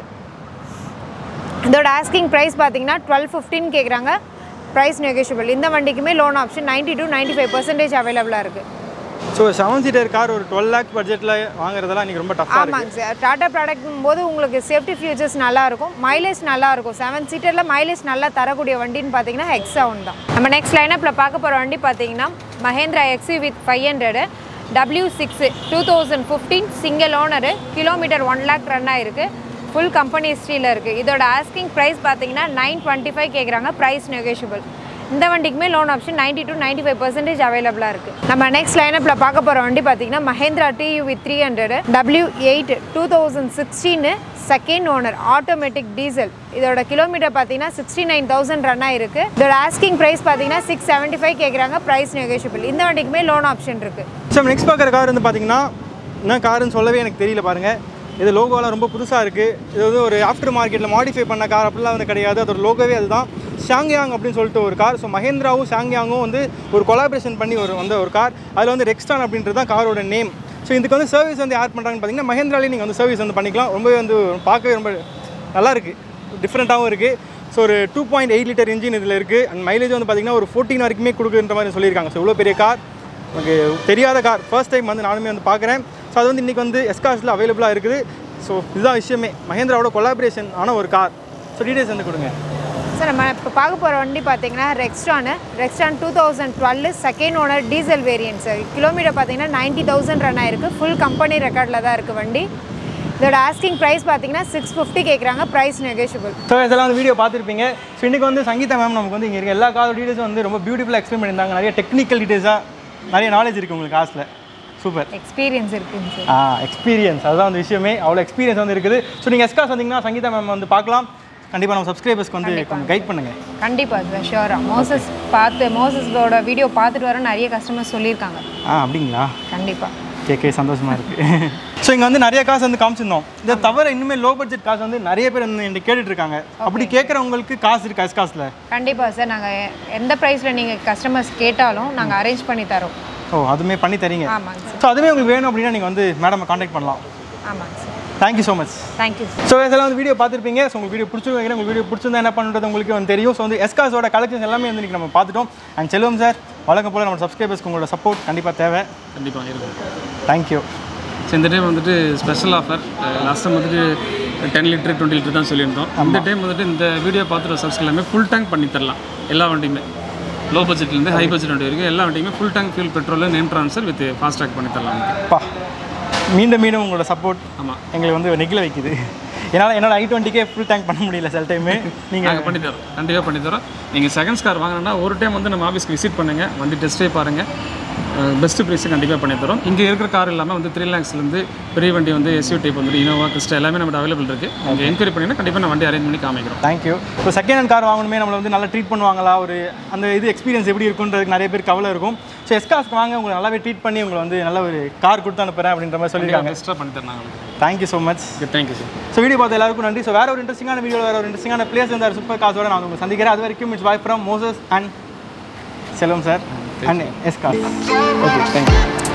இதோட ஆஸ்கிங் ப்ரைஸ் பார்த்தீங்கன்னா டுவெல் ஃபிஃப்டின் கேட்குறாங்க ப்ரைஸ் நெகோஷியபிள் இந்த வண்டிக்குமே loan option ninety to ninety five percentage அவைலபிளாக இருக்குது ஸோ செவன் சீட்டர் கார் ஒரு டுவெல் லேக் பட்ஜெட்டில் வாங்குறதெல்லாம் இன்றைக்கி ரொம்ப டஃப்பாக இருக்குது ஆமாங்க சார் டாடா ப்ராடக்ட்டும் போது உங்களுக்கு சேஃப்டி ஃபியூச்சர்ஸ் நல்லா இருக்கும் மைலேஜ் நல்லா இருக்கும் செவன் சீட்டரில் மைலேஜ் நல்லா தரக்கூடிய வண்டின்னு பார்த்தீங்கன்னா ஹெக்ஸா ஒன் தான் நம்ம நெக்ஸ்ட் லைனப்பில் பார்க்க போகிற வண்டி பார்த்தீங்கன்னா Mahindra XUV with five hundred W six two thousand fifteen single owner kilometre one lakh run ஆயிருக்கு ஃபுல் கம்பெனி ஹிஸ்ட்ரியில் இருக்குது இதோட ஆஸ்கிங் ப்ரைஸ் பார்த்தீங்கன்னா நைன் டுவெண்ட்டி ஃபைவ் கேட்குறாங்க ப்ரைஸ் நெகோஷியபிள் இந்த வண்டிக்குமே loan option 90 to ninety five percentage அவைலபிளாக இருக்குது நம்ம நெக்ஸ்ட் லைனப்பில் பார்க்க போகிற வண்டி பார்த்தீங்கன்னா Mahindra TUV with three hundred W eight two thousand sixteen second owner automatic diesel இதோட கிலோமீட்டர் பார்த்தீங்கன்னா சிக்ஸ்டி நைன் தௌசண்ட் ரன் ஆயிருக்கு இதோட ஆஸ்கிங் ப்ரைஸ் பார்த்தீங்கன்னா சிக்ஸ் செவன்ட்டி ஃபைவ் கேட்குறாங்க ப்ரைஸ் நெகோஷியபிள் இந்த வண்டிக்குமே லோன் ஆப்ஷன் இருக்குது ஸோ நெக்ஸ்ட் பார்க்குற கார் வந்து பார்த்தீங்கன்னா என்ன காருன்னு சொல்லவே எனக்கு தெரியல பாருங்கள் இது லோகோலாம் ரொம்ப புதுசாக இருக்குது இது வந்து ஒரு ஆஃப்டர் மார்க்கெட்டில் மாடிஃபை பண்ண கார் அப்படிலாம் வந்து கிடையாது அதோட லோகோவே அதுதான் ஷாங்யாங் அப்படின்னு சொல்லிட்டு ஒரு கார் ஸோ மஹேந்திராவும் ஷாங்யாங்கும் வந்து ஒரு கொலாபரேஷன் பண்ணி ஒரு வந்த ஒரு கார் அதில் வந்து ரெக்ஸ்டான் அப்படின்றது தான் காரோட நேம் ஸோ இதுக்கு வந்து சர்வீஸ் வந்து யார் பண்ணுறாங்கன்னு பார்த்தீங்கன்னா மஹேந்திராலே நீங்கள் வந்து சர்வீஸ் வந்து பண்ணிக்கலாம் ரொம்பவே வந்து பார்க்கவே ரொம்ப நல்லா இருக்குது டிஃப்ரெண்ட்டாகவும் இருக்குது ஸோ ஒரு two point eight litre engine இதில் இருக்குது அண்ட் மைலேஜ் வந்து பார்த்தீங்கன்னா ஒரு ஃபோர்டீன் வரைக்குமே கொடுக்குன்ற மாதிரி சொல்லியிருக்காங்க ஸோ இவ்வளோ பெரிய கார் எனக்கு தெரியாத கார் ஃபர்ஸ்ட் டைம் வந்து நானுமே வந்து பார்க்குறேன் ஸோ அது வந்து இன்றைக்கி வந்து எஸ்கார்ஸில் அவைலபிளாக இருக்குது ஸோ இதுதான் விஷயமே மஹேந்திராவோட கொலாபரேஷன் ஆன ஒரு கார் ஸோ டீடைல்ஸ் வந்து கொடுங்க சார் நம்ம இப்போ பார்க்க போகிற வண்டி பார்த்தீங்கன்னா Rexton Rexton two thousand twelve second owner diesel variant sir kilometre பார்த்தீங்கன்னா நைன்ட்டி தௌசண்ட் ரன் ஆயிருக்கு ஃபுல் கம்பெனி ரெக்கார்டில் தான் இருக்குது வண்டி இதோட ஆஸ்கிங் ப்ரைஸ் பார்த்தீங்கன்னா சிக்ஸ் ஃபிஃப்டி கேட்குறாங்க ப்ரைஸ் நெகோஷியபிள் ஸோ இதெல்லாம் வந்து வீடியோ பார்த்துருப்பீங்க ஸோ இன்றைக்கி வந்து சங்கீதா மேம் நமக்கு வந்து இங்கே இருக்க எல்லா கார் டீடைல்ஸும் வந்து ரொம்ப பியூட்டிஃபுல்லாக எக்ஸ்பிளைன் பண்ணியிருந்தாங்க நிறைய டெக்னிக்கல் டீடைல்ஸாக நிறைய நாலேஜ் இருக்குது உங்களுக்கு காசில் சூப்பர் எக்ஸ்பீரியன்ஸ் இருக்குங்க சார் ஆ எக்ஸ்பீரியன்ஸ் அதுதான் வந்து விஷயமே அவ்வளோ எக்ஸ்பீரியன்ஸ் வந்து இருக்குது ஸோ நீங்கள் எஸ்காஸ் வந்தீங்கன்னா சங்கீதா மேம் வந்து பார்க்கலாம் கண்டிப்பாக நம்ம சப்ஸ்கிரைபர்ஸ்க்கு வந்து கொஞ்சம் கைட் பண்ணுங்கள் கண்டிப்பாக சார் ஷியோராக மோசஸ் பார்த்து மோசஸோட வீடியோ பார்த்துட்டு வர நிறைய கஸ்டமர் சொல்லியிருக்காங்க ஆ அப்படிங்களா கண்டிப்பாக கேட்கவே சந்தோஷமா இருக்கு ஸோ இங்கே வந்து நிறைய காசு வந்து காமிச்சிருந்தோம் இதை தவிர இன்னுமே லோ பட்ஜெட் காசு வந்து நிறைய பேர் வந்து என்கிட்ட கேட்டுட்டு இருக்காங்க அப்படி கேட்குறவங்களுக்கு காசு இருக்கு எஸ் காசில் கண்டிப்பாக சார் நாங்கள் எந்த ப்ரைஸில் நீங்கள் கஸ்டமர்ஸ் கேட்டாலும் நாங்கள் அரேஞ்ச் பண்ணி தரோம் ஓ அதுமே பண்ணி தரீங்க ஆமாங்க சார் ஸோ அதுவே உங்களுக்கு வேணும் அப்படின்னா நீங்கள் வந்து மேடம் காண்டாக்ட் பண்ணலாம் ஆமாங்க sir thank you so much thank you sir so இதெல்லாம் வந்து வீடியோ பார்த்துருப்பீங்க ஸோ உங்களுக்கு வீடியோ பிடிச்சிருக்கீங்க உங்களுக்கு வீடியோ பிடிச்சிருந்தா என்ன பண்ணுறது உங்களுக்கு வந்து தெரியும் ஸோ வந்து எஸ்காஸோட கலெக்ஷன்ஸ் எல்லாமே வந்து இன்றைக்கி நம்ம பார்த்துட்டோம் அண்ட் செல்வம் சார் வழக்கம் போல் நம்ம சப்ஸ்கிரைபர்ஸ்க்கு உங்களோட சப்போர்ட் கண்டிப்பாக தேவை கண்டிப்பாக இருக்கும் தேங்க்யூ ஸோ இந்த டைம் வந்துட்டு ஸ்பெஷல் ஆஃபர் லாஸ்ட் டைம் வந்துட்டு டென் லிட்டர் டுவெண்ட்டி லிட்டர் தான் சொல்லியிருந்தோம் இந்த டைம் வந்துட்டு இந்த வீடியோ பார்த்துட்டு சப்ஸ்கிரைப் எல்லாமே ஃபுல் டேங்க் பண்ணி தரலாம் எல்லா வண்டியுமே லோ பட்ஜெட்லேருந்து ஹை பட்ஜெட் வண்டி வரைக்கும் எல்லா வண்டியுமே full tank fuel petrol name transfer with fast track பண்ணி தரலாம் பா மீண்டும் மீண்டும் உங்களோட சப்போர்ட் ஆமாம் எங்களுக்கு வந்து நெகிழ வைக்குது என்னால் என்னோட ஐ டுவெண்ட்டிக்கே ஃபுல் டேங்க் பண்ண முடியல சில டைமு நீங்கள் நாங்கள் பண்ணி தரோம் கண்டிப்பாக பண்ணி தரோம் நீங்கள் செகண்ட்ஸ் கார் வாங்கினா ஒரு டைம் வந்து நம்ம ஆஃபீஸ்க்கு விசிட் பண்ணுங்கள் வண்டி டெஸ்ட்டே பாருங்கள் பெஸ்ட் ப்ரைஸு கண்டிப்பாக பண்ணி தரோம் இங்கே இருக்கிற கார் இல்லாமல் வந்து த்ரீ லேக்ஸ்லேருந்து பெரிய வண்டி வந்து எஸ்யூ டைப் வந்து இனோவா கிறிஸ்டா எல்லாமே நம்ம அவைலபிள் இருக்குது நீங்கள் என்கொயரி பண்ணிங்கன்னா கண்டிப்பாக நான் வண்டி அரேஞ்ச் பண்ணி காமிக்கிறோம் தேங்க்யூ இப்போ செகண்ட் ஹேண்ட் கார் வாங்கணுமே நம்மளை வந்து நல்லா ட்ரீட் பண்ணுவாங்களா ஒரு அந்த இது எக்ஸ்பீரியன்ஸ் எப்படி இருக்குன்றதுக்கு நிறைய பேர் கவலை இருக்கும் ஸோ எஸ்காஸ்க்கு வாங்க உங்களை நல்லாவே ட்ரீட் பண்ணி உங்களை வந்து நல்ல ஒரு கார் கொடுத்து அனுப்புறேன் அப்படின்ற மாதிரி சொல்லியிருக்காங்க பெஸ்ட்டாக பண்ணி தரேன் உங்களுக்கு thank you so much thank you sir so video பார்த்த எல்லாருக்கும் நன்றி ஸோ வேற ஒரு இன்ட்ரெஸ்டிங்கான வீடியோ வேற ஒரு இன்ட்ரெஸ்டிங்கான பிளேஸ் இருந்தார் சூப்பர் காசோட நான் உங்களை சந்திக்கிறேன் அது வரைக்கும் it's bye from Moses and Selvam sir and S cars okay thank you